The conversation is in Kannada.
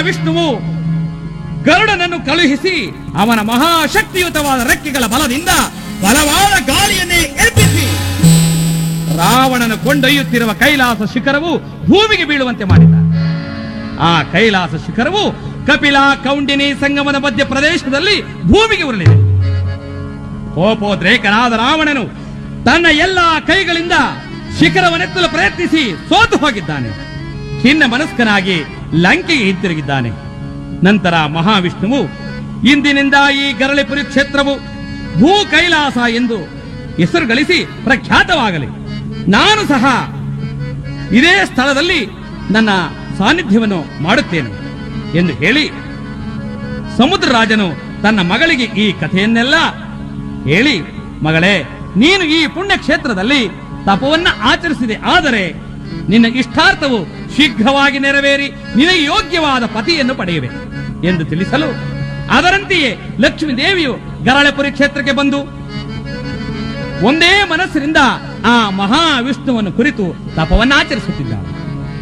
ಮಹಾವಿಷ್ಣುವು ಗರುಡನನ್ನು ಕಳುಹಿಸಿ ಅವನ ಮಹಾಶಕ್ತಿಯುತವಾದ ರೆಕ್ಕೆಗಳ ಬಲದಿಂದ ಬಲವಾದ ಗಾಳಿಯನ್ನೇ ಎಬ್ಬಿಸಿ ರಾವಣನು ಕೊಂಡೊಯ್ಯುತ್ತಿರುವ ಕೈಲಾಸ ಶಿಖರವು ಭೂಮಿಗೆ ಬೀಳುವಂತೆ ಮಾಡಿದ ಆ ಕೈಲಾಸ ಶಿಖರವು ಕಪಿಲ ಕೌಂಡಿನಿ ಸಂಗಮದ ಮಧ್ಯ ಪ್ರದೇಶದಲ್ಲಿ ಭೂಮಿಗೆ ಉರುಳಿದೆ ಕೋಪೋದ್ರೇಕನಾದ ರಾವಣನು ತನ್ನ ಎಲ್ಲಾ ಕೈಗಳಿಂದ ಶಿಖರವನ್ನೆತ್ತಲು ಪ್ರಯತ್ನಿಸಿ ಸೋತು ಹೋಗಿದ್ದಾನೆ ಖಿನ್ನ ಮನಸ್ಕನಾಗಿ ಲಂಕೆಗೆ ಹಿಂತಿರುಗಿದ್ದಾನೆ ನಂತರ ಮಹಾವಿಷ್ಣುವು ಇಂದಿನಿಂದ ಈ ಗರಳಿಪುರಿ ಕ್ಷೇತ್ರವು ಭೂ ಕೈಲಾಸ ಎಂದು ಹೆಸರು ಗಳಿಸಿ ಪ್ರಖ್ಯಾತವಾಗಲಿ ನಾನು ಸಹ ಇದೇ ಸ್ಥಳದಲ್ಲಿ ನನ್ನ ಸಾನ್ನಿಧ್ಯವನ್ನು ಮಾಡುತ್ತೇನೆ ಎಂದು ಹೇಳಿ ಸಮುದ್ರ ರಾಜನು ತನ್ನ ಮಗಳಿಗೆ ಈ ಕಥೆಯನ್ನೆಲ್ಲ ಹೇಳಿ ಮಗಳೇ ನೀನು ಈ ಪುಣ್ಯ ಕ್ಷೇತ್ರದಲ್ಲಿ ತಪವನ್ನ ಆಚರಿಸಿದೆ ಆದರೆ ನಿನ್ನ ಇಷ್ಟಾರ್ಥವು ಶೀಘ್ರವಾಗಿ ನೆರವೇರಿ ನಿನಗೆ ಯೋಗ್ಯವಾದ ಪತಿಯನ್ನು ಪಡೆಯುವೆ ಎಂದು ತಿಳಿಸಲು ಅದರಂತೆಯೇ ಲಕ್ಷ್ಮೀ ದೇವಿಯು ಗರಳೆಪುರಿ ಕ್ಷೇತ್ರಕ್ಕೆ ಬಂದು ಒಂದೇ ಮನಸ್ಸಿನಿಂದ ಆ ಮಹಾವಿಷ್ಣುವನ್ನು ಕುರಿತು ತಪವನ್ನಾಚರಿಸುತ್ತಿದ್ದಾಳೆ